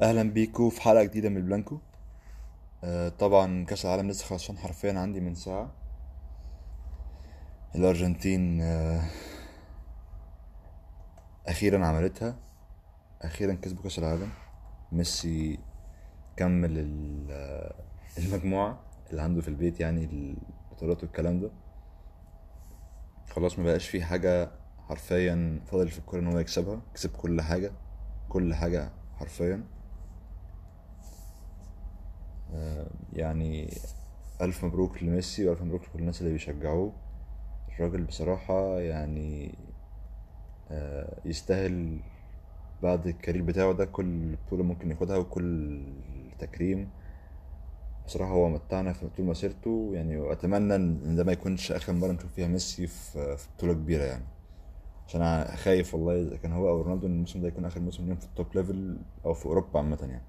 اهلا بيكو في حلقه جديده من البلانكو آه طبعا كاس العالم لسه خلصان حرفيا عندي من ساعه الارجنتين آه اخيرا عملتها اخيرا كسبوا كاس العالم ميسي كمل ال- آه، المجموعه اللي عنده في البيت يعني البطولات والكلام ده خلاص ما بقاش في حاجه حرفيا فاضل في الكوره ان هو يكسبها كسب كل حاجه كل حاجه حرفيا يعني ألف مبروك لميسي وألف مبروك لكل الناس اللي بيشجعوه الراجل بصراحة يعني آه، يستاهل بعد الكارير بتاعه ده كل بطولة ممكن ياخدها وكل تكريم بصراحة هو متعنا في طول مسيرته يعني وأتمنى إن ده ما يكونش آخر مرة نشوف فيها ميسي في في بطولة كبيرة يعني عشان أنا خايف والله إذا كان هو أو رونالدو إن الموسم ده يكون آخر موسم ليهم في التوب ليفل أو في أوروبا عامة يعني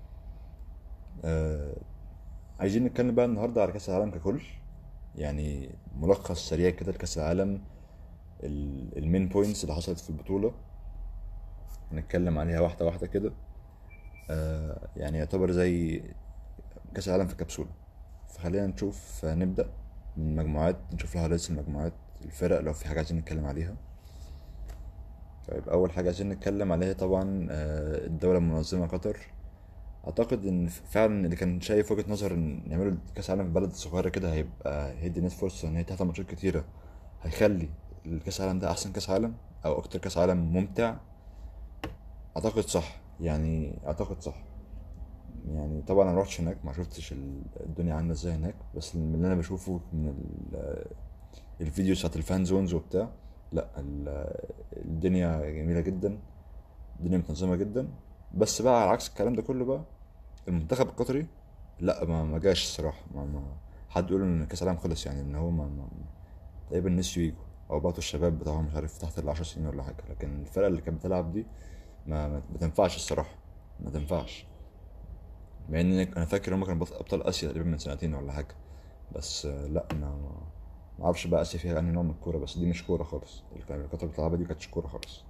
آه، عايزين نتكلم بقى النهاردة على كأس العالم ككل يعني ملخص سريع كده لكأس العالم المين بوينتس اللي حصلت في البطولة هنتكلم عليها واحدة واحدة كده آه، يعني يعتبر زي كأس العالم في كبسولة فخلينا نشوف آه، نبدأ من المجموعات نشوف الهايلايتس المجموعات الفرق لو في حاجة عايزين نتكلم عليها طيب أول حاجة عايزين نتكلم عليها طبعا آه، الدولة المنظمة قطر اعتقد ان فعلا اللي كان شايف وجهة نظر ان يعملوا كاس العالم في بلد صغيره كده هيبقى هيدي الناس فرصه ان هي تحضر ماتشات كتيره هيخلي الكاس العالم ده احسن كاس عالم او اكتر كاس عالم ممتع اعتقد صح يعني اعتقد صح يعني طبعا انا روحتش هناك ما شفتش ال- الدنيا عامله ازاي هناك بس من اللي انا بشوفه من ال- الفيديوز بتاعت الفان زونز وبتاع لا ال- الدنيا جميله جدا الدنيا متنظمه جدا بس بقى على عكس الكلام ده كله بقى المنتخب القطري لا ما ما جاش الصراحه ما, ما حد يقول ان كاس العالم خلص يعني ان هو ما, ما تقريبا نسيوا يجوا او بعتوا الشباب بتاعهم مش عارف تحت العشر سنين ولا حاجه لكن الفرقه اللي كانت بتلعب دي ما ما ما تنفعش الصراحه ما تنفعش مع ان انا فاكر هم كانوا بط- ابطال اسيا تقريبا من سنتين ولا حاجه بس آه، لا ما ما ما اعرفش بقى اسيا فيها انهي نوع من الكوره بس دي مش كوره خالص اللي كان- اللي قطر بتلعبها دي كانتش كوره خالص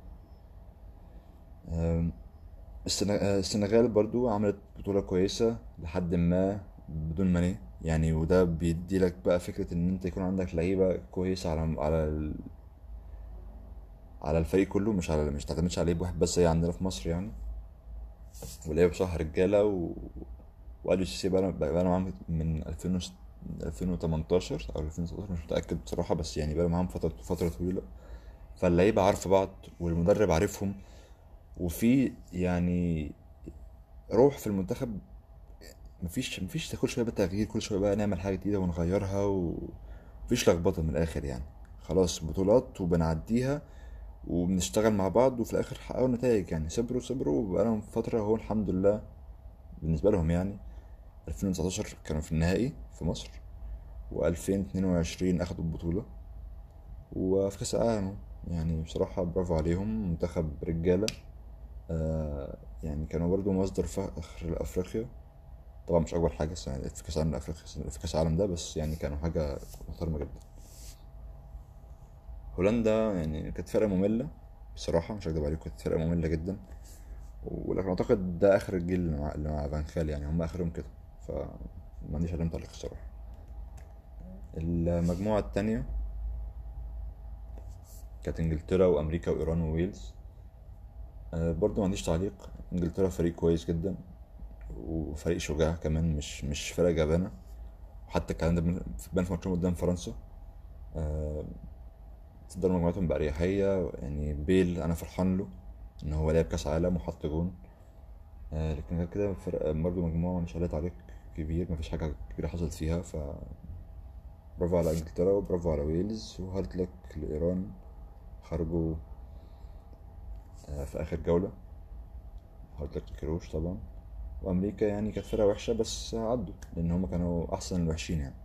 آم، السن- آه، السنغال برضو عملت بطولة كويسة لحد ما بدون ماني يعني وده بيدي لك بقى فكرة ان انت يكون عندك لعيبة كويسة على على ال... على الفريق كله مش على مش تعتمدش على لعيب واحد بس زي عندنا في مصر يعني واللعيبة بصراحة رجالة و... وقالوا سيسي بقى بقى معاهم من 2000 وس- 2018 او 2019 مش متأكد بصراحة بس يعني بقى معاهم فترة فترة طويلة فاللعيبة عارفة بعض والمدرب عارفهم وفي يعني روح في المنتخب مفيش مفيش كل شويه بقى تغيير كل شويه بقى نعمل حاجه جديده ونغيرها ومفيش لخبطه من الاخر يعني خلاص بطولات وبنعديها وبنشتغل مع بعض وفي الاخر حققوا نتائج يعني صبروا صبروا وبقالهم فتره اهو الحمد لله بالنسبه لهم يعني 2019 كانوا في النهائي في مصر و2022 اخدوا البطوله وفي كاس العالم يعني بصراحه برافو عليهم منتخب رجاله آه يعني كانوا برضو مصدر فخر لافريقيا طبعا مش اكبر حاجه السنه دي في كاس العالم لافريقيا في كاس العالم ده بس يعني كانوا حاجه محترمه جدا هولندا يعني كانت فرقه ممله بصراحه مش هكدب عليكم كانت فرقه ممله جدا ولكن اعتقد ده اخر الجيل اللي مع, اللي مع فان خال يعني هم اخرهم كده فما عنديش عليهم تعليق الصراحه المجموعه التانية كانت انجلترا وامريكا وايران وويلز أه برضو ما عنديش تعليق انجلترا فريق كويس جدا وفريق شجاع كمان مش مش فرقه جبانه وحتى الكلام ده بان بان في ماتشهم قدام فرنسا آه، صدروا مجموعتهم بأريحية يعني بيل أنا فرحان له إن هو لعب كأس عالم وحط جون آه، لكن غير كده فرق برضه مجموعة مش عليها تعليق كبير مفيش حاجة كبيرة حصلت فيها ف برافو على إنجلترا وبرافو على ويلز وهارد لك لإيران خرجوا آه، في آخر جولة هارد لك لكروش طبعا وأمريكا يعني كانت فرقة وحشة بس عدوا لأن هما كانوا أحسن الوحشين يعني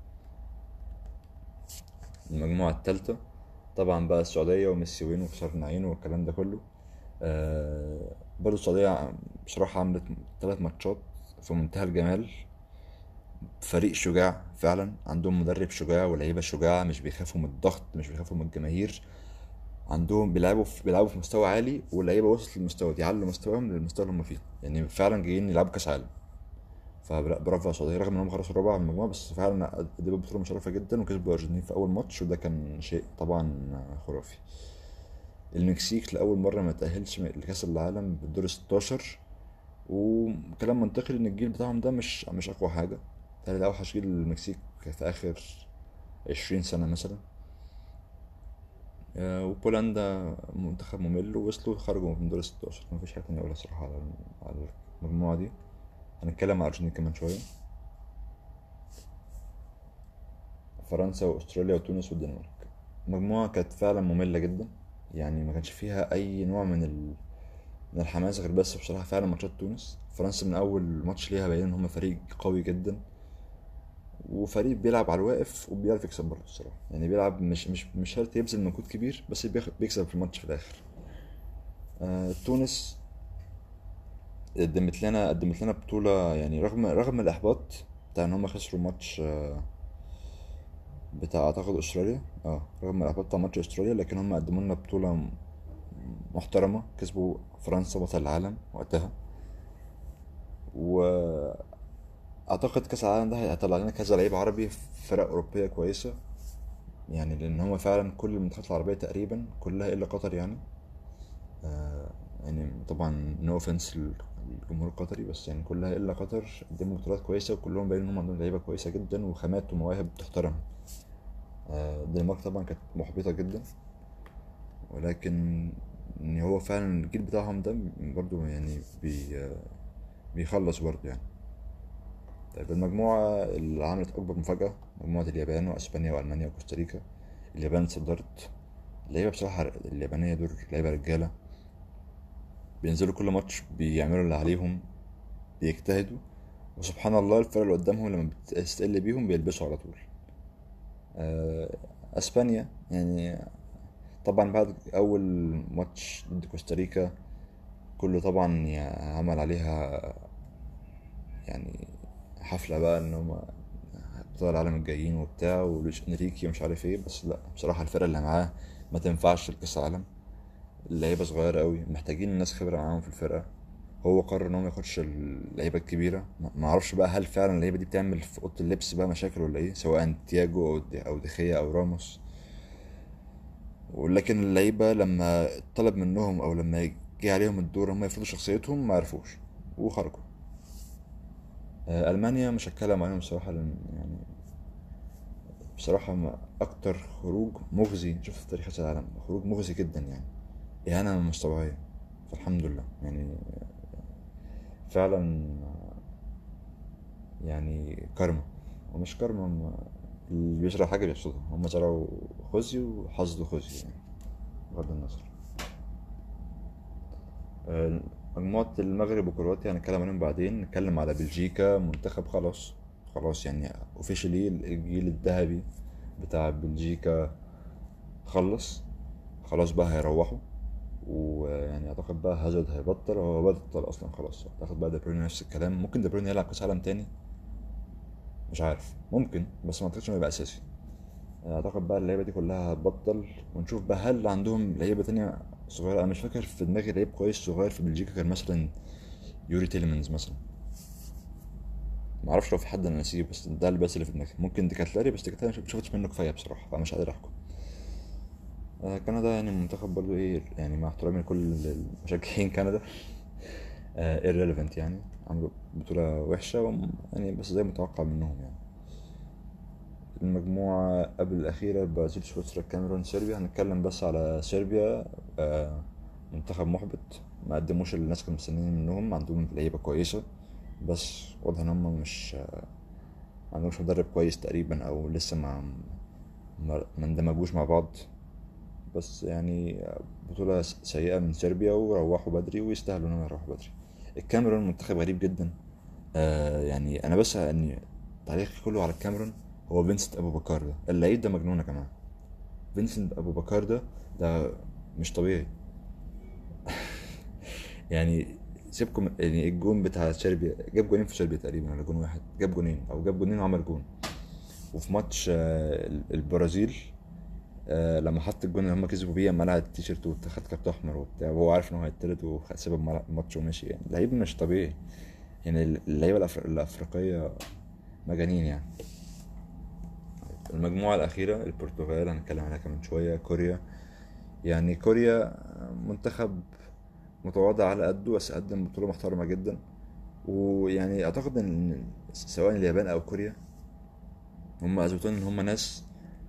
المجموعة التالتة طبعا بقى السعودية وميسي وين وخسارة نعين والكلام ده كله آه برضه السعودية بصراحة عملت ثلاث ماتشات في منتهى الجمال فريق شجاع فعلا عندهم مدرب شجاع ولاعيبة شجاعة مش بيخافوا من الضغط مش بيخافوا من الجماهير عندهم بيلعبوا في بيلعبوا في مستوى عالي واللعيبه وصلت للمستوى دي علوا مستواهم للمستوى اللي هم فيه يعني فعلا جايين يلعبوا كاس عالم فبرافو على السعوديه رغم انهم خلصوا الرابع من المجموعه بس فعلا قدموا بطوله مشرفه جدا وكسبوا الارجنتين في اول ماتش وده كان شيء طبعا خرافي المكسيك لاول مره ما تاهلش لكاس العالم بالدور 16 وكلام منطقي ان الجيل بتاعهم ده مش مش اقوى حاجه ده اوحش جيل المكسيك في اخر عشرين سنه مثلا آه، وبولندا منتخب ممل ووصلوا خرجوا من دور 16 مفيش حاجه تانية اقولها الصراحه على على المجموعه دي هنتكلم على الارجنتين كمان شويه فرنسا واستراليا وتونس والدنمارك المجموعه كانت فعلا ممله جدا يعني ما كانش فيها اي نوع من ال... من الحماس غير بس بصراحه فعلا ماتشات تونس فرنسا من اول ماتش ليها باين ان هم فريق قوي جدا وفريق بيلعب على الواقف وبيعرف يكسب برضه الصراحه يعني بيلعب مش مش مش شرط يبذل مجهود كبير بس بيكسب في الماتش في الاخر آه تونس قدمت لنا قدمت لنا بطولة يعني رغم رغم الإحباط بتاع إن هما خسروا ماتش آه، بتاع أعتقد أستراليا اه رغم الإحباط بتاع ماتش أستراليا لكن هما قدموا لنا بطولة محترمة كسبوا فرنسا بطل العالم وقتها و أعتقد كأس العالم ده هيطلع لنا كذا لعيب عربي في فرق أوروبية كويسة يعني لأن هما فعلا كل المنتخبات العربية تقريبا كلها إلا قطر يعني آه يعني طبعا نو اوفنس الجمهور القطري بس يعني كلها الا قطر قدموا بطولات كويسه وكلهم باين انهم عندهم لعيبه كويسه جدا وخامات ومواهب تحترم آه، الدنمارك طبعا كانت محبطه جدا ولكن ان هو فعلا الجيل بتاعهم ده برضو يعني بي بيخلص برضو يعني طيب المجموعة اللي عملت أكبر مفاجأة مجموعة اليابان وأسبانيا وألمانيا وكوستاريكا اليابان صدرت اللعيبة بصراحة اليابانية دول لعيبة رجالة بينزلوا كل ماتش بيعملوا اللي عليهم بيجتهدوا وسبحان الله الفرق اللي قدامهم لما بتستقل بيهم بيلبسوا على طول آه، اسبانيا يعني طبعا بعد اول ماتش ضد كوستاريكا كله طبعا عمل عليها يعني حفله بقى ان هم ابطال العالم الجايين وبتاع ولويس انريكي ومش عارف ايه بس لا بصراحه الفرقه اللي معاه ما تنفعش لكاس العالم اللعيبه صغيره قوي محتاجين الناس خبره معاهم في الفرقه هو قرر ان هو ما ياخدش اللعيبه الكبيره ما اعرفش بقى هل فعلا اللعيبه دي بتعمل في اوضه اللبس بقى مشاكل ولا ايه سواء تياجو او دي او دخيا او راموس ولكن اللعيبه لما طلب منهم او لما جه عليهم الدور هم يفرضوا شخصيتهم ما عرفوش وخرجوا آه، المانيا مش هتكلم عليهم بصراحه لان يعني بصراحه اكتر خروج مغزي شفت في تاريخ كاس العالم خروج مغزي جدا يعني إهانة مش طبيعية فالحمد لله يعني فعلا يعني كارما ومش كارما اللي بيزرع حاجة بيحصدها هم زرعوا خزي وحصدوا خزي يعني بغض النظر آه، مجموعة المغرب وكرواتيا هنتكلم عليهم بعدين نتكلم على بلجيكا منتخب خلاص خلاص يعني اوفيشلي الجيل الذهبي بتاع بلجيكا خلص خلاص بقى هيروحوا ويعني اعتقد بقى هازارد هيبطل هو بطل اصلا خلاص اعتقد بقى دي نفس الكلام ممكن دي يلعب كاس عالم تاني مش عارف ممكن بس ما اعتقدش انه يبقى اساسي اعتقد بقى اللعيبه دي كلها هتبطل ونشوف بقى هل عندهم لعيبه تانية صغيره انا مش فاكر في دماغي لعيب كويس صغير في بلجيكا كان مثلا يوري تيلمنز مثلا معرفش لو في حد انا نسيه بس ده اللي بس اللي في دماغي ممكن ديكاتلاري بس ديكاتلاري مش شفتش منه كفايه بصراحه فمش قادر احكم آه، كندا يعني منتخب برضو ايه يعني مع احترامي لكل المشجعين كندا آه irrelevant يعني عملوا بطولة وحشة يعني بس زي متوقع منهم يعني المجموعة قبل الأخيرة البرازيل سويسرا الكاميرون صربيا هنتكلم بس على صربيا آه منتخب محبط ما قدموش اللي الناس كانوا مستنيين منهم عندهم لعيبة كويسة بس واضح ان هم مش آه ما عندهمش مدرب كويس تقريبا او لسه ما ما اندمجوش مع بعض بس يعني بطولة سيئة من صربيا وروحوا بدري ويستاهلوا انهم يروحوا بدري الكاميرون منتخب غريب جدا آه يعني انا بس اني تعليقي كله على الكاميرون هو فينسنت ابو بكر ده اللعيب ده مجنون يا جماعه فينسنت ابو بكر ده ده مش طبيعي يعني سيبكم يعني الجون بتاع صربيا جاب جونين في صربيا تقريبا ولا جون واحد جاب جونين او جاب جونين وعمل جون وفي ماتش آه، البرازيل آه لما حط الجون اللي هم كسبوا بيه اما قلع التيشيرت وخد كارت احمر وبتاع وهو عارف ان هو هيطرد وساب الملع- الماتش ومشي يعني لعيب مش طبيعي يعني اللعيبه الأفر... الافريقيه مجانين يعني المجموعه الاخيره البرتغال هنتكلم عليها كمان شويه كوريا يعني كوريا منتخب متواضع على قده بس قدم بطوله محترمه جدا ويعني اعتقد ان سواء اليابان او كوريا هم اثبتوا ان هم ناس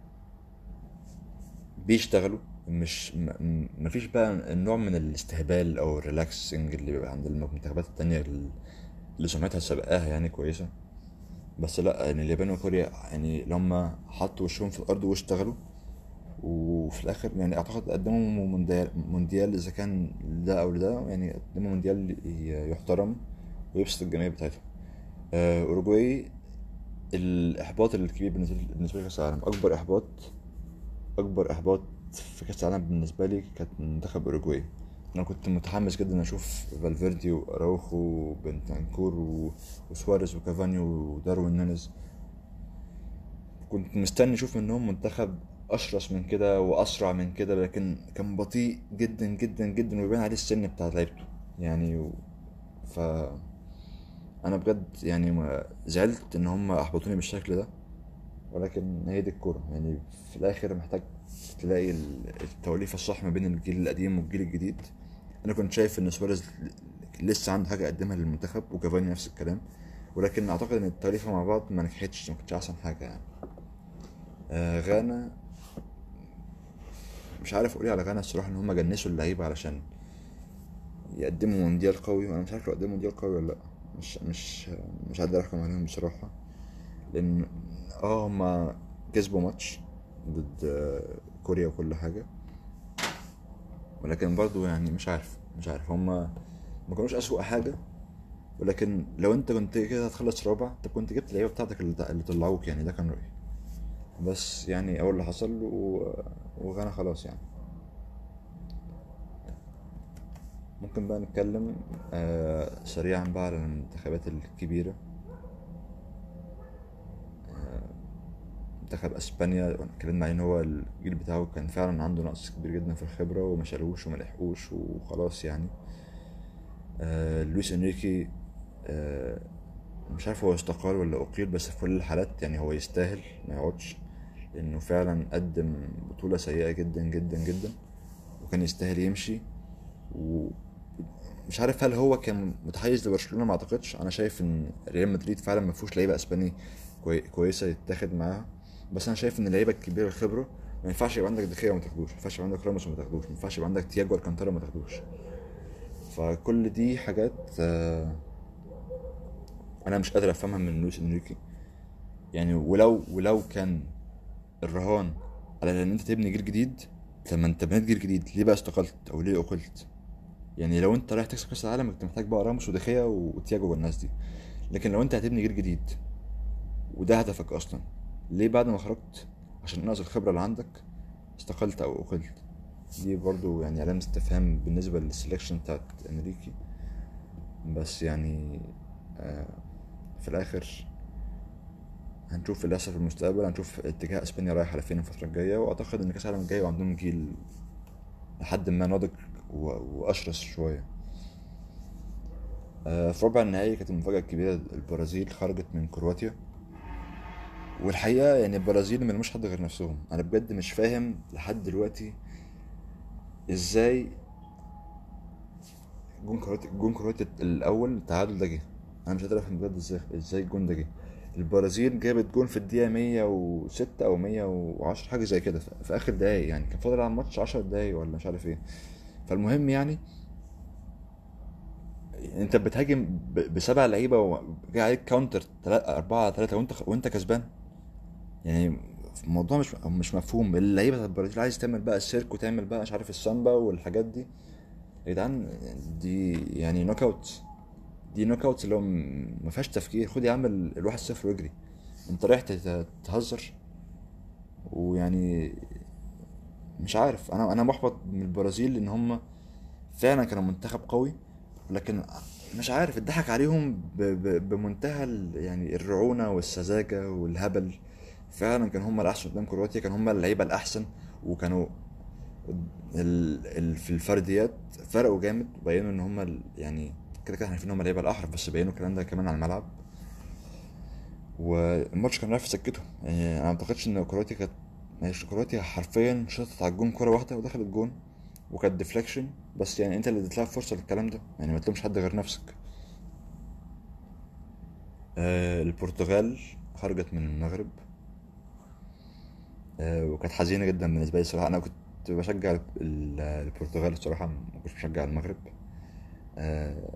بيشتغلوا مش م- م- مفيش بقى النوع من الاستهبال او الريلاكسنج اللي بيبقى عند المنتخبات التانية اللي سمعتها سابقاها يعني كويسة بس لا يعني اليابان وكوريا يعني لما حطوا وشهم في الارض واشتغلوا وفي الاخر يعني اعتقد قدموا مونديال مونديال اذا كان ده او ده يعني قدموا مونديال يحترم ويبسط الجماهير بتاعتهم آه، اوروجواي الاحباط الكبير بالنسبه لي بالنسبه لي كاس العالم اكبر احباط اكبر احباط في كاس العالم بالنسبه لي كانت منتخب اوروجواي انا كنت متحمس جدا اشوف فالفيردي واراوخو وبنتانكور و- وسواريز وكافاني وداروين نونيز كنت مستني اشوف منهم منتخب اشرس من كده واسرع من كده لكن كان بطيء جدا جدا جدا ويبان عليه السن بتاع لعيبته يعني و... ف انا بجد يعني ما زعلت ان هم احبطوني بالشكل ده ولكن هي دي الكوره يعني في الاخر محتاج تلاقي ال- التوليفه الصح ما بين الجيل القديم والجيل الجديد انا كنت شايف ان سواريز لسه عنده حاجه يقدمها للمنتخب وكافاني نفس الكلام ولكن اعتقد ان التوليفه مع بعض ما نجحتش ما كانتش احسن حاجه يعني آه غانا مش عارف اقول إيه على غانا الصراحه ان هم جنسوا اللعيبه علشان يقدموا مونديال قوي وانا مش عارف لو قدموا مونديال قوي ولا لا مش مش مش قادر احكم عليهم بصراحه لان اه هما كسبوا ماتش ضد آه، كوريا وكل حاجه ولكن برضو يعني مش عارف مش عارف هما ما كانوش اسوأ حاجه ولكن لو انت كنت كده هتخلص رابع انت كنت جبت اللعيبه بتاعتك اللي اللي طلعوك يعني ده كان رايي بس يعني اول اللي حصل و... وغانا خلاص يعني ممكن بقى نتكلم آه سريعا بقى على المنتخبات الكبيرة منتخب اسبانيا اتكلمنا عليه ان هو الجيل بتاعه كان فعلا عنده نقص كبير جدا في الخبرة وما شالوش وما لحقوش وخلاص يعني آه لويس انريكي آه مش عارف هو استقال ولا اقيل بس في كل الحالات يعني هو يستاهل ما يقعدش لانه فعلا قدم بطولة سيئة جدا جدا جدا وكان يستاهل يمشي ومش عارف هل هو كان متحيز لبرشلونة ما اعتقدش انا شايف ان ريال مدريد فعلا ما فيهوش لعيبة اسباني كوي... كويسة يتاخد معاها بس انا شايف ان اللعيبة الكبيرة الخبرة ما ينفعش يبقى عندك دخيا وما تاخدوش ما ينفعش يبقى عندك راموس وما تاخدوش ما ينفعش يبقى عندك تياجو الكانتارا ما تاخدوش فكل دي حاجات آه، انا مش قادر افهمها من لويس انريكي يعني ولو ولو كان الرهان على ان انت تبني جيل جديد لما انت بنيت جيل جديد ليه بقى استقلت او ليه اقلت يعني لو انت رايح تكسب كاس العالم انت محتاج بقى راموس ودخيا وتياجو والناس دي لكن لو انت هتبني جيل جديد وده هدفك اصلا ليه بعد ما خرجت عشان نقص الخبره اللي عندك استقلت او اقلت دي برضو يعني علامة استفهام بالنسبة للسلكشن بتاعت انريكي بس يعني آه في الاخر هنشوف اللي هيحصل في المستقبل هنشوف اتجاه اسبانيا رايح على فين الفترة الجاية واعتقد ان كاس العالم الجاي وعندهم جيل لحد ما ناضج و- واشرس شوية آه في ربع النهائي كانت المفاجأة الكبيرة البرازيل خرجت من كرواتيا والحقيقة يعني البرازيل ملموش حد غير نفسهم انا بجد مش فاهم لحد دلوقتي ازاي جون كرواتي جون كرواتي الاول التعادل ده جه انا مش قادر افهم بجد ازاي ازاي الجون ده جه البرازيل جابت جون في الدقيقة 106 او 110 حاجة زي كده في في اخر دقايق يعني كان فاضل على الماتش 10 دقايق ولا مش عارف ايه فالمهم يعني انت بتهاجم ب- بسبع لعيبة وجاي عليك كاونتر 4 3 وانت وانت كسبان يعني الموضوع مش مش مفهوم اللعيبه بتاعت البرازيل عايز تعمل بقى السيرك وتعمل بقى مش عارف السامبا والحاجات دي يا جدعان دي يعني نوك اوت دي نوك اوت اللي هو م- ما فيهاش تفكير خد يا عم ال- الواحد صفر واجري انت رايح تت- تهزر ويعني مش عارف انا انا محبط من البرازيل ان هم فعلا كانوا منتخب قوي لكن مش عارف اتضحك عليهم ب- ب- بمنتهى ال- يعني الرعونة والسذاجة والهبل فعلا كان هم الأحسن قدام كرواتيا كان هم اللعيبة الأحسن وكانوا ال... ال... في الفرديات فرقوا جامد وبينوا ان هم ال... يعني كده كده احنا عارفين ان هم لعيبه الاحرف بس بينوا الكلام ده كمان على الملعب والماتش كان رايح في سكته يعني انا ما اعتقدش ان كرواتيا كانت يعني كرواتيا حرفيا شطت على الجون كرة واحدة ودخلت جون وكانت ديفليكشن بس يعني انت اللي اديت فرصة للكلام ده يعني ما تلومش حد غير نفسك آه البرتغال خرجت من المغرب آه وكانت حزينة جدا بالنسبة لي الصراحة انا كنت بشجع ال- البرتغال الصراحة ما كنتش بشجع المغرب آه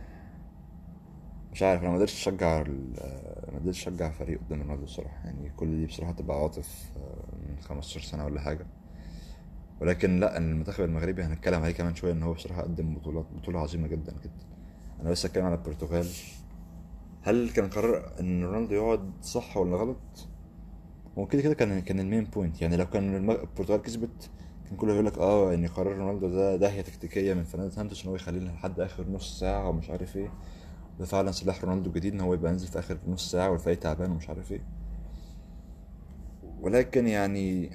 مش عارف انا ما قدرتش اشجع ال- ما قدرتش اشجع فريق قدام رونالدو الصراحه يعني كل دي بصراحه تبقى عاطف آه، من 15 سنه ولا حاجه ولكن لا المنتخب المغربي هنتكلم عليه كمان شويه ان هو بصراحه قدم بطولات بطوله عظيمه جدا جدا انا بس اتكلم على البرتغال هل كان قرار ان رونالدو يقعد صح ولا غلط هو كده كده كان كان المين بوينت يعني لو كان الم- البرتغال كسبت كان كله يقول لك اه ان قرار رونالدو ده داهيه تكتيكيه من فرناندو سانتوس ان هو يخليه لحد اخر نص ساعه ومش عارف ايه ده فعلا سلاح رونالدو الجديد ان هو يبقى ينزل في اخر نص ساعه والفريق تعبان ومش عارف ايه ولكن يعني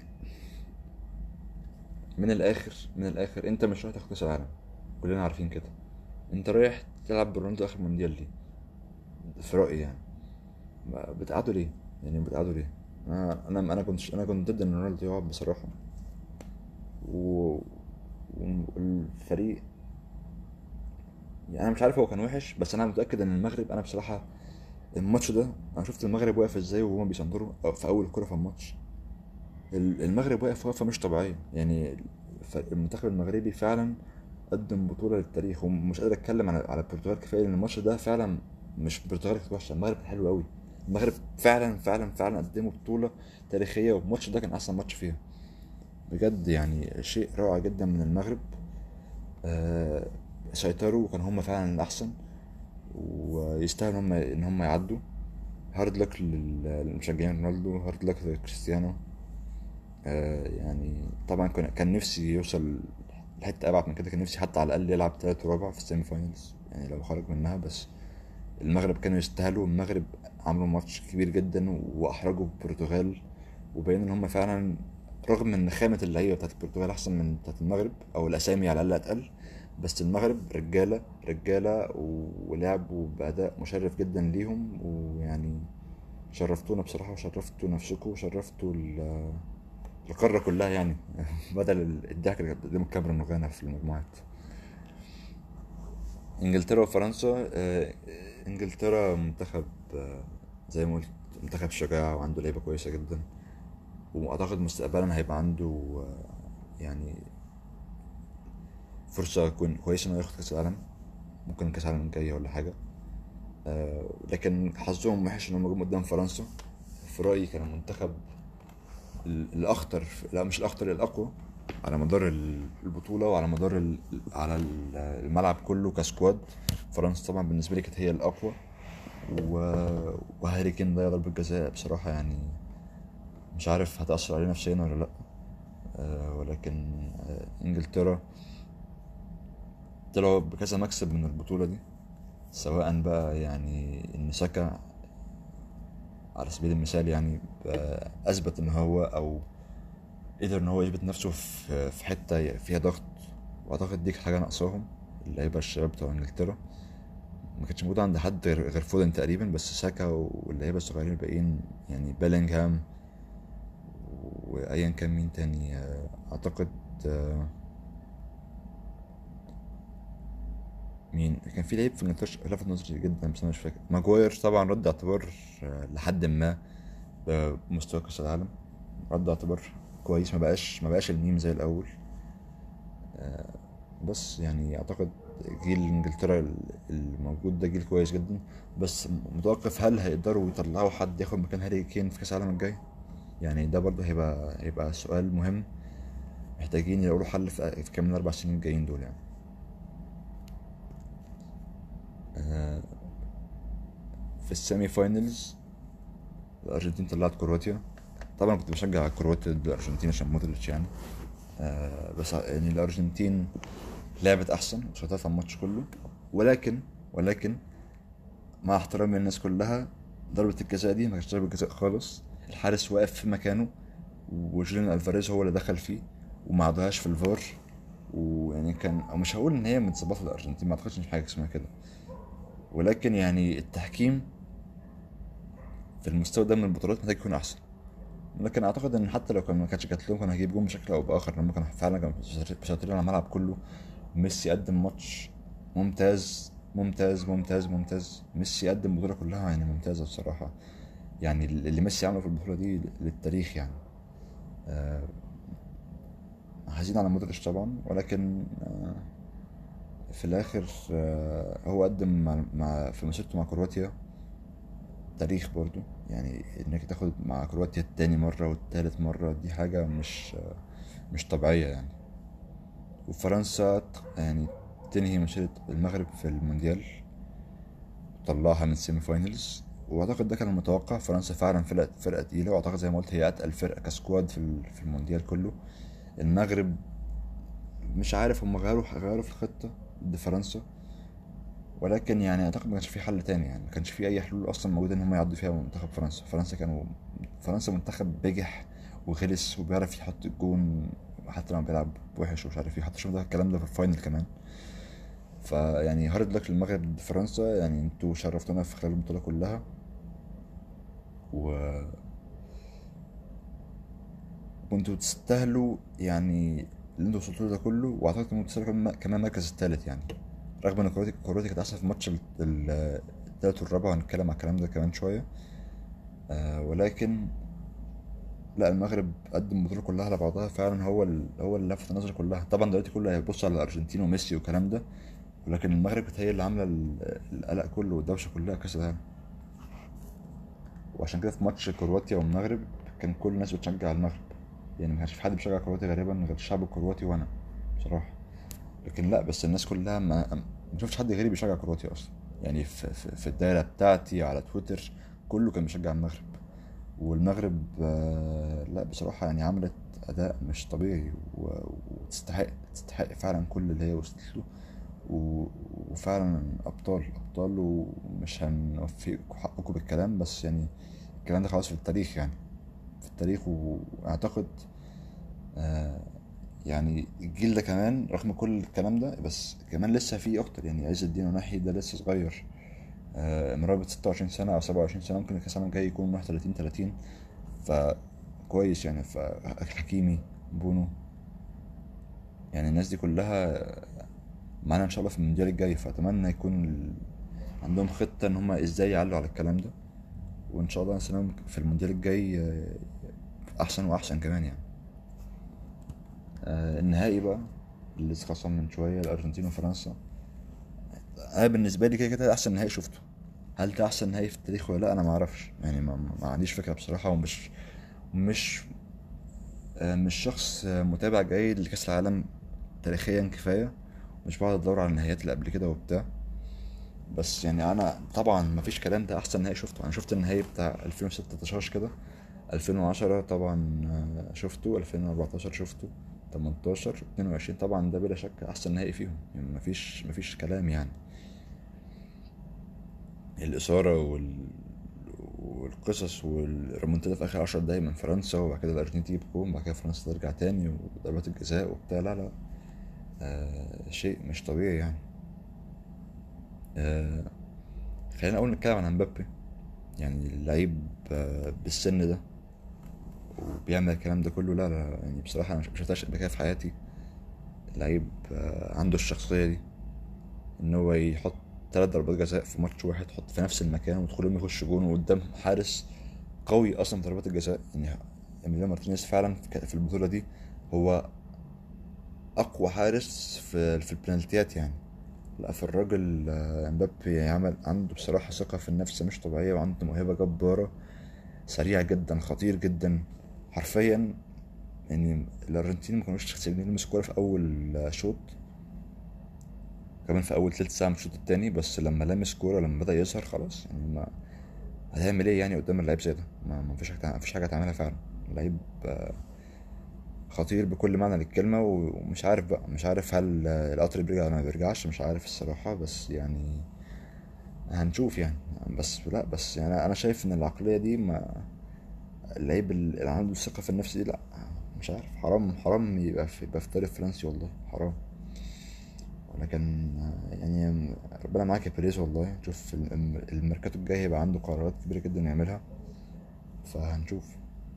من الاخر من الاخر انت مش رايح تاخد كاس العالم كلنا عارفين كده انت رايح تلعب برونالدو اخر مونديال ليه في رايي يعني ما- بتقعدوا ليه يعني بتقعدوا ليه انا انا انا كنت انا كنت ضد ان رونالدو يقعد بصراحه و... والفريق يعني انا مش عارف هو كان وحش بس انا متاكد ان المغرب انا بصراحه الماتش ده انا شفت المغرب واقف ازاي وهما بيسندروا في اول كره في الماتش ال- المغرب واقف وقفه مش طبيعيه يعني ف- المنتخب المغربي فعلا قدم بطوله للتاريخ ومش قادر اتكلم على على البرتغال كفايه لان الماتش ده فعلا مش البرتغال كانت وحشه المغرب كانت حلوه قوي المغرب فعلا فعلا فعلا قدموا بطوله تاريخيه والماتش ده كان احسن ماتش فيها بجد يعني شيء رائع جدا من المغرب آه، سيطروا وكانوا هم فعلا الأحسن ويستاهلوا هم إن هم يعدوا هارد لك للمشجعين رونالدو هارد لك لكريستيانو آه، يعني طبعا كان كان نفسي يوصل لحتة أبعد من كده كان نفسي حتى على الأقل يلعب تلات ورابع في السيمي فاينلز يعني لو خرج منها بس المغرب كانوا يستاهلوا المغرب عملوا ماتش كبير جدا وأحرجوا البرتغال وبين إن هم فعلا رغم إن خامة اللعيبة بتاعت البرتغال أحسن من بتاعت المغرب أو الأسامي على الأقل أتقل بس المغرب رجالة رجالة ولعبوا بأداء مشرف جدا ليهم ويعني شرفتونا بصراحة وشرفتوا نفسكم وشرفتوا ال- القارة كلها يعني بدل الضحك اللي كانت بتقدمه الكاميرون وغانا في المجموعات انجلترا وفرنسا آه، انجلترا منتخب آه، زي ما قلت منتخب شجاع وعنده لعيبة كويسة جدا واعتقد مستقبلا هيبقى عنده آه، يعني فرصة تكون كويسة انه ياخد كأس العالم ممكن كأس العالم الجاي ولا حاجة آه، لكن حظهم وحش ان هم جم قدام فرنسا في رأيي كان المنتخب ال- الأخطر لا مش الأخطر الأقوى على مدار ال- البطولة وعلى مدار ال- على ال- الملعب كله كسكواد فرنسا طبعا بالنسبة لي كانت هي الأقوى و- وهاري كين ضيع ضربة جزاء بصراحة يعني مش عارف هتأثر عليه نفسيا ولا لأ آه، ولكن آه، إنجلترا طلعوا بكذا مكسب من البطولة دي سواء بقى يعني إن ساكا على سبيل المثال يعني بقى أثبت إن هو أو قدر إن هو يثبت نفسه في في حتة فيها ضغط وأعتقد دي كانت حاجة ناقصاهم اللعيبة الشباب بتوع إنجلترا ما كانتش موجودة عند حد غير غير فودن تقريبا بس ساكا واللعيبة الصغيرين الباقيين يعني بيلينغهام وأيا كان مين تاني آه، أعتقد آه، مين كان في لعيب في انجلترا لفت نظري جدا بس انا مش فاكر ماجواير طبعا رد اعتبار آه، لحد ما بمستوى كاس العالم رد اعتبار كويس ما بقاش ما بقاش الميم زي الاول آه، بس يعني اعتقد جيل انجلترا الموجود ده جيل كويس جدا بس متوقف هل هيقدروا يطلعوا حد ياخد مكان هاري كين في كاس العالم الجاي يعني ده برضه هيبقى هيبقى سؤال مهم محتاجين يلاقوا له حل في في كام من الاربع سنين الجايين دول يعني آه، في السيمي فاينلز الارجنتين طلعت كرواتيا طبعا كنت بشجع كرواتيا ضد الارجنتين عشان مودريتش يعني آه، بس يعني الارجنتين لعبت احسن وسيطرت على الماتش كله ولكن ولكن مع احترامي للناس كلها ضربة الجزاء دي ما كانتش ضربة جزاء خالص الحارس واقف في مكانه وجوليان الفاريز هو اللي دخل فيه وما عدهاش في الفار ويعني كان أو مش هقول ان هي متظبطه الارجنتين ما اعتقدش ان في حاجه اسمها كده ولكن يعني التحكيم في المستوى ده من البطولات محتاج يكون احسن لكن اعتقد ان حتى لو كان ما كانتش جات لهم كان هيجيب جون بشكل او باخر لما كانوا فعلا كانوا مسيطرين على الملعب كله ميسي قدم ماتش ممتاز ممتاز ممتاز ممتاز ميسي قدم البطوله كلها يعني ممتازه بصراحه يعني اللي ميسي عمله في البطوله دي للتاريخ يعني آه حزين على مودريتش طبعا ولكن آه في الاخر آه هو قدم مع, مع في مسيرته مع كرواتيا تاريخ برضو يعني انك تاخد مع كرواتيا التاني مرة والتالت مرة دي حاجة مش مش طبيعية يعني وفرنسا يعني تنهي مسيرة المغرب في المونديال طلعها من السيمي فاينلز واعتقد ده كان المتوقع فرنسا فعلا فرقة فرقة تقيلة واعتقد زي ما قلت هي اتقل فرقة كسكواد في في المونديال كله المغرب مش عارف هم غيروا غيروا في الخطة ضد فرنسا ولكن يعني اعتقد ما كانش في حل تاني يعني ما كانش في اي حلول اصلا موجوده ان هم يعدوا فيها منتخب فرنسا فرنسا كانوا فرنسا منتخب بجح وغلس وبيعرف يحط الجون حتى لما بيلعب وحش ومش عارف ايه حتى شفنا الكلام ده في الفاينل كمان فيعني هارد لك للمغرب ضد فرنسا يعني انتوا شرفتونا في خلال البطوله كلها و كنتوا تستاهلوا يعني اللي انتوا وصلتوا له ده كله واعتقد انتوا تستاهلوا كمان المركز الثالث يعني رغم ان كرواتيا كرواتيا كانت احسن في الماتش التالت والرابع هنتكلم على الكلام ده كمان شويه آه ولكن لا المغرب قدم البطوله كلها على بعضها فعلا هو ال... هو اللي لفت النظر كلها طبعا دلوقتي كله هيبص على الارجنتين وميسي والكلام ده ولكن المغرب كانت هي اللي عامله القلق كله والدوشه كلها كاس العالم وعشان كده في ماتش كرواتيا والمغرب كان كل الناس بتشجع المغرب يعني ما كانش في حد بيشجع كرواتيا غالبا غير الشعب الكرواتي وانا بصراحه لكن لا بس الناس كلها ما ما شفتش حد غيري بيشجع كرواتيا اصلا يعني في, في, في الدايره بتاعتي على تويتر كله كان بيشجع المغرب والمغرب آه لا بصراحه يعني عملت اداء مش طبيعي وتستحق تستحق فعلا كل اللي هي وصلت له وفعلا ابطال ابطال ومش هنوفيكم حقكم بالكلام بس يعني الكلام ده خلاص في التاريخ يعني في التاريخ واعتقد آه يعني الجيل ده كمان رغم كل الكلام ده بس كمان لسه في اكتر يعني عز الدين ونحي ده لسه صغير آه مرابط ستة وعشرين سنة أو سبعة وعشرين سنة ممكن الكاس العالم الجاي يكون واحد تلاتين تلاتين فكويس يعني فحكيمي بونو يعني الناس دي كلها معانا ان شاء الله في المونديال الجاي فاتمنى يكون ال... عندهم خطه ان هم ازاي يعلوا على الكلام ده وان شاء الله نسلم في المونديال الجاي احسن واحسن كمان يعني آه النهائي بقى اللي اتخصم من شويه الارجنتين وفرنسا انا بالنسبه لي كده كده احسن نهائي شفته هل ده احسن نهائي في التاريخ ولا لا انا ما اعرفش يعني ما, ما عنديش فكره بصراحه ومش مش آه مش شخص متابع جيد لكاس العالم تاريخيا كفايه مش بقعد ادور على النهايات اللي قبل كده وبتاع بس يعني انا طبعا مفيش كلام ده احسن نهائي شفته انا شفت النهائي بتاع 2016 كده 2010 طبعا شفته 2014 شفته 18 22 طبعا ده بلا شك احسن نهائي فيهم يعني مفيش مفيش كلام يعني الاثاره وال والقصص والريمونتادا في اخر 10 دقايق من فرنسا وبعد كده الارجنتين تجيب جون بعد كده فرنسا ترجع تاني وضربات الجزاء وبتاع لا لا آه شيء مش طبيعي يعني آه خلينا اول نتكلم عن مبابي يعني اللعيب آه بالسن ده وبيعمل الكلام ده كله لا لا يعني بصراحة أنا مشفتهاش قبل كده في حياتي لعيب آه عنده الشخصية دي إن هو يحط تلات ضربات جزاء في ماتش واحد يحط في نفس المكان ويدخلهم يخش جون وقدام حارس قوي أصلا في ضربات الجزاء يعني إيميليانو مارتينيز فعلا في البطولة دي هو أقوى حارس في في البلانتيات يعني لا في الراجل امبابي عمل عنده بصراحة ثقة في النفس مش طبيعية وعنده موهبة جبارة سريع جدا خطير جدا حرفيا يعني الارجنتين ما كانوش سايبين يلمسوا الكورة في أول شوط كمان في أول تلت ساعة من الشوط التاني بس لما لمس كورة لما بدأ يظهر خلاص يعني ما هتعمل ايه يعني قدام اللعيب زي ده ما ما فيش حاجة مفيش حاجة تعملها فعلا لعيب خطير بكل معنى للكلمة ومش عارف بقى مش عارف هل القطر بيرجع ولا ما بيرجعش مش عارف الصراحة بس يعني هنشوف يعني بس لا بس يعني انا شايف ان العقلية دي ما اللعيب اللي عنده الثقة في النفس دي لا مش عارف حرام حرام يبقى في يبقى في الدوري الفرنسي والله حرام ولكن يعني ربنا معاك يا بيريز والله شوف الم- الميركاتو الجاي هيبقى عنده قرارات كبيرة جدا يعملها فهنشوف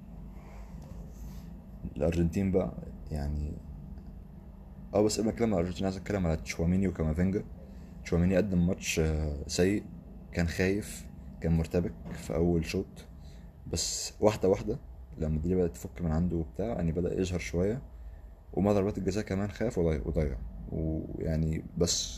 الأرجنتين بقى يعني اه بس قبل ما اتكلم على الأرجنتين عايز اتكلم على تشواميني وكامافينجا تشواميني قدم ماتش آه، سيء كان خايف كان مرتبك في أول شوط بس واحدة واحدة لما الدنيا بدأت تفك من عنده وبتاع يعني بدأ يظهر شوية وما ضربات الجزاء كمان خاف وضيع وضيع ويعني بس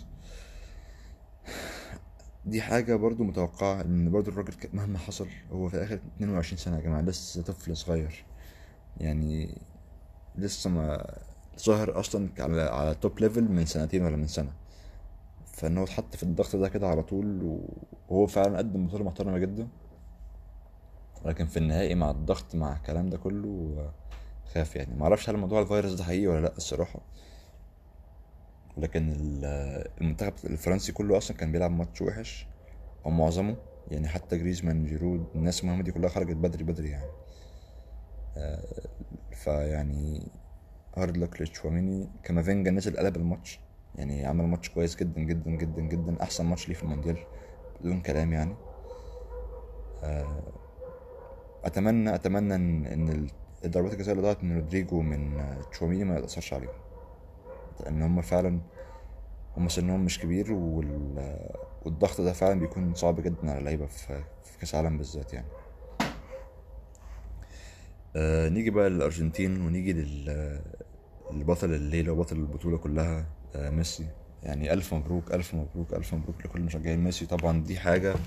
دي حاجة برضو متوقعة ان برضو الراجل ك- مهما حصل هو في الاخر 22 سنة يا جماعة لسه طفل صغير يعني لسه ما ظهر اصلا على على توب ليفل من سنتين ولا من سنة فان هو اتحط في الضغط ده كده على طول وهو فعلا قدم بطولة محترمة جدا لكن في النهائي مع الضغط مع الكلام ده كله خاف يعني معرفش هل موضوع الفيروس ده حقيقي ولا لا الصراحة لكن ال- المنتخب الفرنسي كله اصلا كان بيلعب ماتش وحش او معظمه يعني حتى جريزمان جيرود الناس المهمة دي كلها خرجت بدري بدري يعني فيعني هارد لك لتشواميني كامافينجا نزل قلب الماتش يعني عمل ماتش كويس جدا جدا جدا جدا احسن ماتش ليه في المونديال بدون كلام يعني اتمنى اتمنى ان ان ال- ضربات الجزاء اللي ضاعت من رودريجو ومن آه، تشواميني ما يأثرش عليهم لان هم فعلا هم سنهم مش كبير وال... والضغط ده فعلا بيكون صعب جدا على اللعيبه في في كاس العالم بالذات يعني آه نيجي بقى للارجنتين ونيجي لل لبطل الليله وبطل البطوله كلها آه ميسي يعني الف مبروك الف مبروك الف مبروك لكل مشجعين ميسي طبعا دي حاجه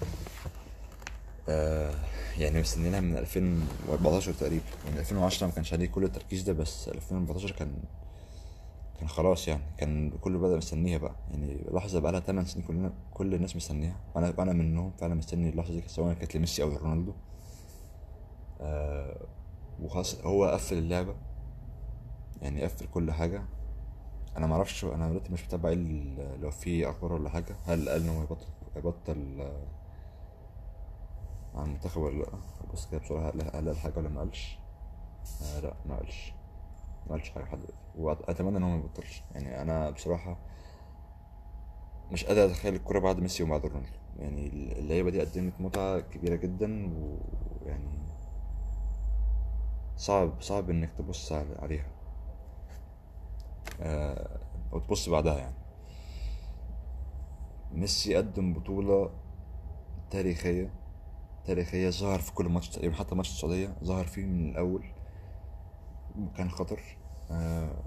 آه يعني مستنيينها من 2014 تقريبا يعني 2010 ما كانش عليه كل التركيز ده بس 2014 كان كان خلاص يعني كان كله بدأ مستنيها بقى يعني لحظة بقى لها 8 سنين كلنا كل الناس مستنيها انا انا منهم فعلا مستني اللحظة دي سواء كانت لميسي او رونالدو آه وخلاص هو قفل اللعبة يعني قفل كل حاجة انا ما اعرفش انا دلوقتي مش متابع ايه ال- لو في اخبار ولا حاجة هل قال ان هو يبطل يبطل آه، عن المنتخب ولا لا بص كده بسرعة هل هل قال حاجة ولا ما قالش آه لا ما قالش ما قالش حاجة لحد دلوقتي واتمنى ان هو ما يبطلش يعني انا بصراحة مش قادر اتخيل الكوره بعد ميسي وبعد رونالدو يعني اللعيبه دي قدمت متعه كبيره جدا ويعني صعب صعب انك تبص على- عليها آه، او تبص بعدها يعني ميسي قدم بطوله تاريخيه تاريخيه ظهر في كل ماتش تقريبا حتى ماتش السعوديه ظهر فيه من الاول وكان خطر آه،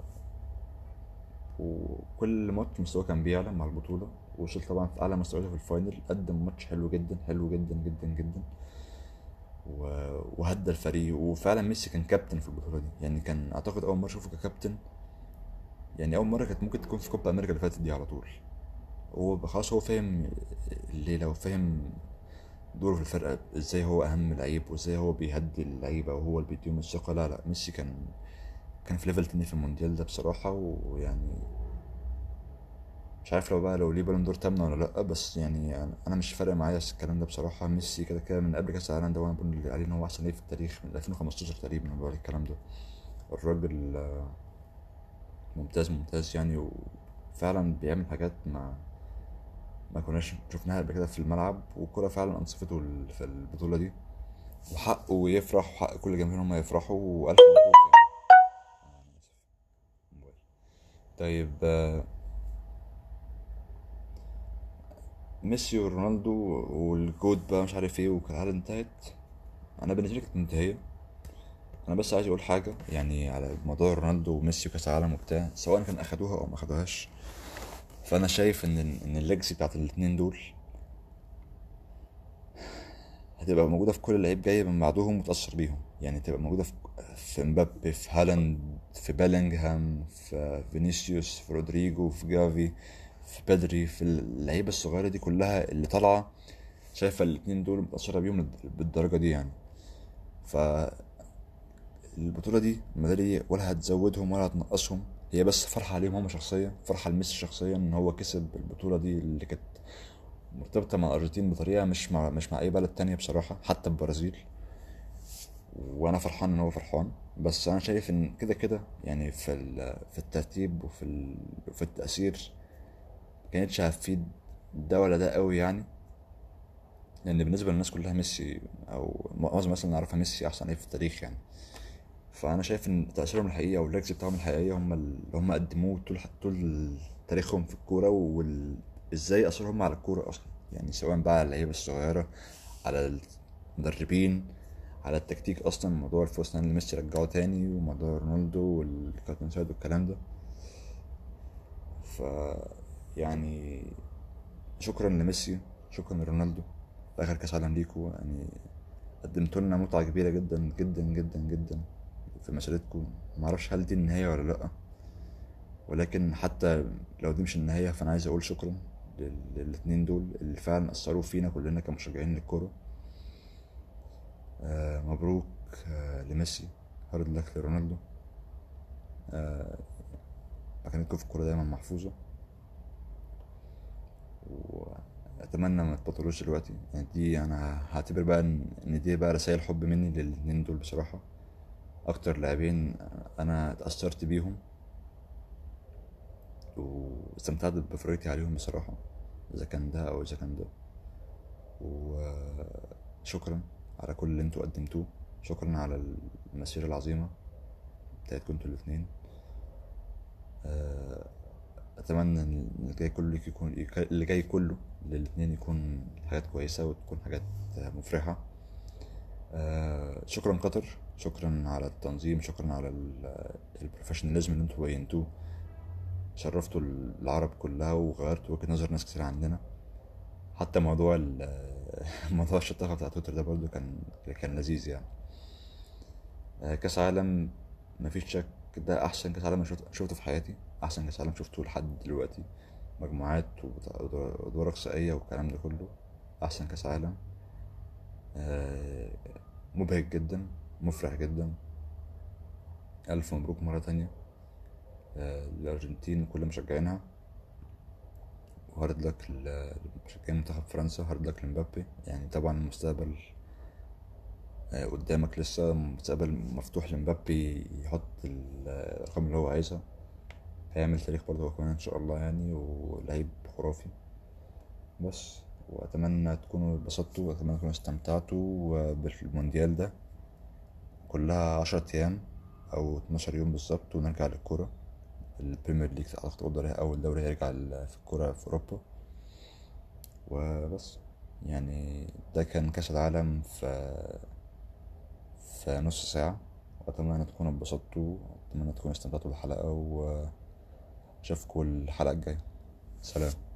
وكل ماتش مستواه كان بيعلى مع البطولة وصل طبعا في أعلى مستوياته في الفاينل قدم ماتش حلو جدا حلو جدا جدا جدا و- وهدى الفريق وفعلا ميسي كان كابتن في البطولة دي يعني كان أعتقد أول مرة أشوفه ككابتن يعني أول مرة كانت ممكن تكون في كوبا أمريكا اللي فاتت دي على طول هو خلاص هو فاهم الليلة وفاهم دوره في الفرقة ازاي هو أهم لعيب وازاي هو بيهدي اللعيبة وهو اللي بيديهم الثقة لا لا ميسي كان كان في ليفل تاني في المونديال ده بصراحة ويعني مش عارف لو بقى لو ليه بالون دور تامنة ولا لأ بس يعني أنا أنا مش فارق معايا الكلام ده بصراحة ميسي كده كده من قبل كأس العالم ده وأنا بقول عليه إن هو أحسن لعيب في التاريخ من 2015 تقريبا أنا بقول الكلام ده الراجل آه، ممتاز ممتاز يعني وفعلا بيعمل حاجات ما ما كناش شفناها قبل كده في الملعب والكرة فعلا أنصفته ال- في البطولة دي وحقه يفرح وحق كل جماهير هم يفرحوا وألف مبروك يعني أنا آسف موبايل. طيب آه، ميسي ورونالدو والجود بقى مش عارف ايه والحالة انتهت انا بالنسبه لي كانت منتهيه انا بس عايز اقول حاجه يعني على موضوع رونالدو وميسي وكاس العالم وبتاع سواء كان اخدوها او ما اخدوهاش فانا شايف ان ان الليجسي بتاعت الاتنين دول هتبقى موجوده في كل لعيب جاي من بعدهم وتاثر بيهم يعني تبقى موجوده في في مبابي في هالاند في بيلينغهام في فينيسيوس في رودريجو في جافي في بدري في اللعيبه الصغيره دي كلها اللي طالعه شايفه الاتنين دول متاثره بيهم بالدرجه دي يعني فالبطوله دي الميداليه ولا هتزودهم ولا هتنقصهم هي بس فرحه عليهم هم شخصيا فرحه لميسي شخصيا ان هو كسب البطوله دي اللي كانت مرتبطه مع الارجنتين بطريقه مش مع مش مع اي بلد تانية بصراحه حتى البرازيل وانا فرحان ان هو فرحان بس انا شايف ان كده كده يعني في ال- في الترتيب وفي ال- وفي التأثير كانتش هتفيد ده ولا ده قوي يعني لان بالنسبه للناس كلها ميسي او معظم الناس اللي نعرفها ميسي احسن لعيب في التاريخ يعني فانا شايف ان تاثيرهم الحقيقي او الليجسي بتاعهم الحقيقيه هم اللي هم قدموه طول طول تاريخهم في الكوره وازاي اثرهم على الكوره اصلا يعني سواء بقى على اللعيبه الصغيره على المدربين على التكتيك اصلا موضوع الفوز اللي ميسي رجعه تاني وموضوع رونالدو والكابتن سايد والكلام ده ف يعني شكرا لميسي شكرا لرونالدو في اخر كاس عالم ليكو يعني قدمتوا لنا متعه كبيره جدا جدا جدا جدا في مسيرتكم معرفش هل دي النهايه ولا لا ولكن حتى لو دي مش النهايه فانا عايز اقول شكرا لل- للاتنين دول اللي فعلا اثروا فينا كلنا كمشجعين للكوره آه مبروك آه لميسي هارد لك لرونالدو آه مكانتكم في الكوره دايما محفوظه واتمنى ما تبطلوش دلوقتي يعني دي انا هعتبر بقى ان إن دي بقى رسائل حب مني للاتنين دول بصراحه اكتر لاعبين انا اتاثرت بيهم واستمتعت بفرجتي عليهم بصراحه اذا كان ده او اذا كان ده وشكرا على كل اللي انتوا قدمتوه شكرا على المسيره العظيمه بتاعتكم انتوا الاتنين آه، اتمنى ان اللي جاي كله يكون اللي جاي كله للاتنين يكون حاجات كويسه وتكون حاجات مفرحه آه، شكرا قطر شكرا على التنظيم شكرا على البروفيشناليزم اللي انتوا بينتوه شرفتوا العرب كلها وغيرتوا وجهة نظر ناس كتير عندنا حتى موضوع ال- موضوع الشطافة بتاع تويتر ده برضو كان كان لذيذ يعني آه، كأس عالم مفيش شك ده أحسن كأس عالم شفت- شفته في حياتي أحسن كأس عالم شفته لحد دلوقتي مجموعات وبتاع- وأدوار إقصائية والكلام ده كله أحسن كأس عالم آه، مبهج جدا مفرح جدا ألف مبروك مرة تانية آه، للأرجنتين وكل مشجعينها وهارد لك لمشجعين منتخب فرنسا هارد لك لمبابي يعني طبعا المستقبل آه، قدامك لسه مستقبل مفتوح لمبابي يحط ال- الأرقام اللي هو عايزها هيعمل تاريخ برضه هو كمان إن شاء الله يعني ولعيب خرافي بس وأتمنى تكونوا اتبسطتوا وأتمنى تكونوا استمتعتوا بالمونديال ده كلها عشرة أيام أو 12 يوم بالظبط ونرجع للكورة البريمير ليج أعتقد ده أول دوري هيرجع ال- في الكورة في أوروبا وبس يعني ده كان كأس العالم في في نص ساعة وأتمنى تكونوا اتبسطتوا وأتمنى تكونوا استمتعتوا بالحلقة وأشوفكوا الحلقة الجاية سلام